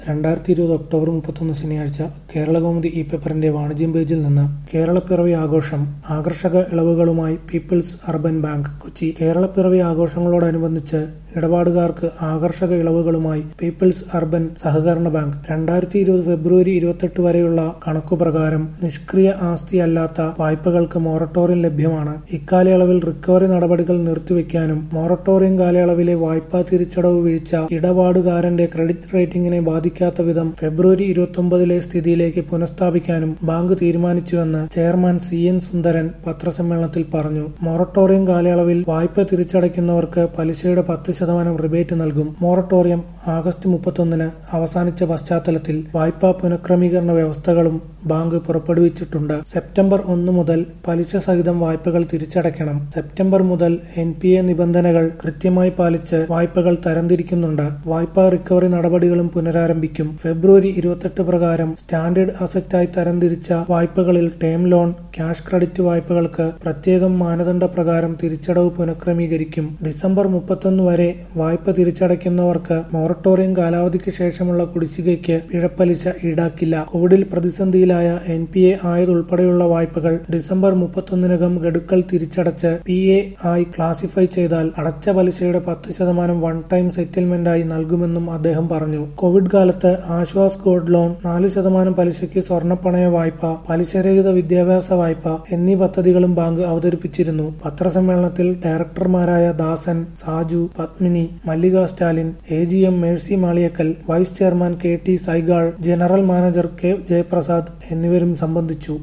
രണ്ടായിരത്തി ഇരുപത് ഒക്ടോബർ മുപ്പത്തൊന്ന് ശനിയാഴ്ച കേരളകൗമുദി ഇ പേപ്പറിന്റെ വാണിജ്യം പേജിൽ നിന്ന് കേരളപ്പിറവി ആഘോഷം ആകർഷക ഇളവുകളുമായി പീപ്പിൾസ് അർബൻ ബാങ്ക് കൊച്ചി കേരളപ്പിറവി ആഘോഷങ്ങളോടനുബന്ധിച്ച് ഇടപാടുകാർക്ക് ആകർഷക ഇളവുകളുമായി പീപ്പിൾസ് അർബൻ സഹകരണ ബാങ്ക് രണ്ടായിരത്തി ഇരുപത് ഫെബ്രുവരി ഇരുപത്തെട്ട് വരെയുള്ള കണക്കുപ്രകാരം നിഷ്ക്രിയ ആസ്തിയല്ലാത്ത വായ്പകൾക്ക് മൊറട്ടോറിയം ലഭ്യമാണ് ഇക്കാലയളവിൽ റിക്കവറി നടപടികൾ നിർത്തിവെക്കാനും മൊറട്ടോറിയം കാലയളവിലെ വായ്പാ തിരിച്ചടവ് വീഴ്ച ഇടപാടുകാരന്റെ ക്രെഡിറ്റ് റേറ്റിംഗിനെ ബാധിക്കാത്ത വിധം ഫെബ്രുവരി ഇരുപത്തൊമ്പതിലെ സ്ഥിതിയിലേക്ക് പുനഃസ്ഥാപിക്കാനും ബാങ്ക് തീരുമാനിച്ചുവെന്ന് ചെയർമാൻ സി എൻ സുന്ദരൻ പത്രസമ്മേളനത്തിൽ പറഞ്ഞു മൊറട്ടോറിയം കാലയളവിൽ വായ്പ തിരിച്ചടയ്ക്കുന്നവർക്ക് പലിശയുടെ പത്ത് ശതമാനം റിബേറ്റ് നൽകും മൊറട്ടോറിയം ആഗസ്റ്റ് മുപ്പത്തൊന്നിന് അവസാനിച്ച പശ്ചാത്തലത്തിൽ വായ്പാ പുനഃക്രമീകരണ വ്യവസ്ഥകളും ബാങ്ക് പുറപ്പെടുവിച്ചിട്ടുണ്ട് സെപ്റ്റംബർ ഒന്ന് മുതൽ പലിശ സഹിതം വായ്പകൾ തിരിച്ചടയ്ക്കണം സെപ്റ്റംബർ മുതൽ എൻ പി എ നിബന്ധനകൾ കൃത്യമായി പാലിച്ച് വായ്പകൾ തരംതിരിക്കുന്നുണ്ട് വായ്പാ റിക്കവറി നടപടികളും പുനരാരംഭിക്കും ഫെബ്രുവരി ഇരുപത്തെട്ട് പ്രകാരം സ്റ്റാൻഡേർഡ് അസറ്റായി തരംതിരിച്ച വായ്പകളിൽ ടേം ലോൺ ക്യാഷ് ക്രെഡിറ്റ് വായ്പകൾക്ക് പ്രത്യേകം മാനദണ്ഡ പ്രകാരം തിരിച്ചടവ് പുനഃക്രമീകരിക്കും ഡിസംബർ മുപ്പത്തൊന്ന് വരെ വായ്പ തിരിച്ചടയ്ക്കുന്നവർക്ക് മൊറട്ടോറിയം കാലാവധിക്ക് ശേഷമുള്ള കുടിശ്ശികയ്ക്ക് പിഴപ്പലിശ ഈടാക്കില്ല കോവിഡിൽ പ്രതിസന്ധിയിലായ എൻ പി എ ആയതുൾപ്പെടെയുള്ള വായ്പകൾ ഡിസംബർ മുപ്പത്തൊന്നിനകം ഗഡുക്കൾ തിരിച്ചടച്ച് പി എ ആയി ക്ലാസിഫൈ ചെയ്താൽ അടച്ച പലിശയുടെ പത്ത് ശതമാനം വൺ ടൈം സെറ്റിൽമെന്റായി നൽകുമെന്നും അദ്ദേഹം പറഞ്ഞു കോവിഡ് കാലത്ത് ആശ്വാസ് ഗോൾഡ് ലോൺ നാല് ശതമാനം പലിശയ്ക്ക് സ്വർണ്ണപ്പണയ വായ്പ പലിശരഹിത വിദ്യാഭ്യാസ വായ്പ എന്നീ പദ്ധതികളും ബാങ്ക് അവതരിപ്പിച്ചിരുന്നു പത്രസമ്മേളനത്തിൽ ഡയറക്ടർമാരായ Dasan Saju Padmini Mallika Stalin A G M Mercy Maliyakkal vice chairman K T Saigal general manager K Jayaprasad എന്നിവരും സംബന്ധിച്ചു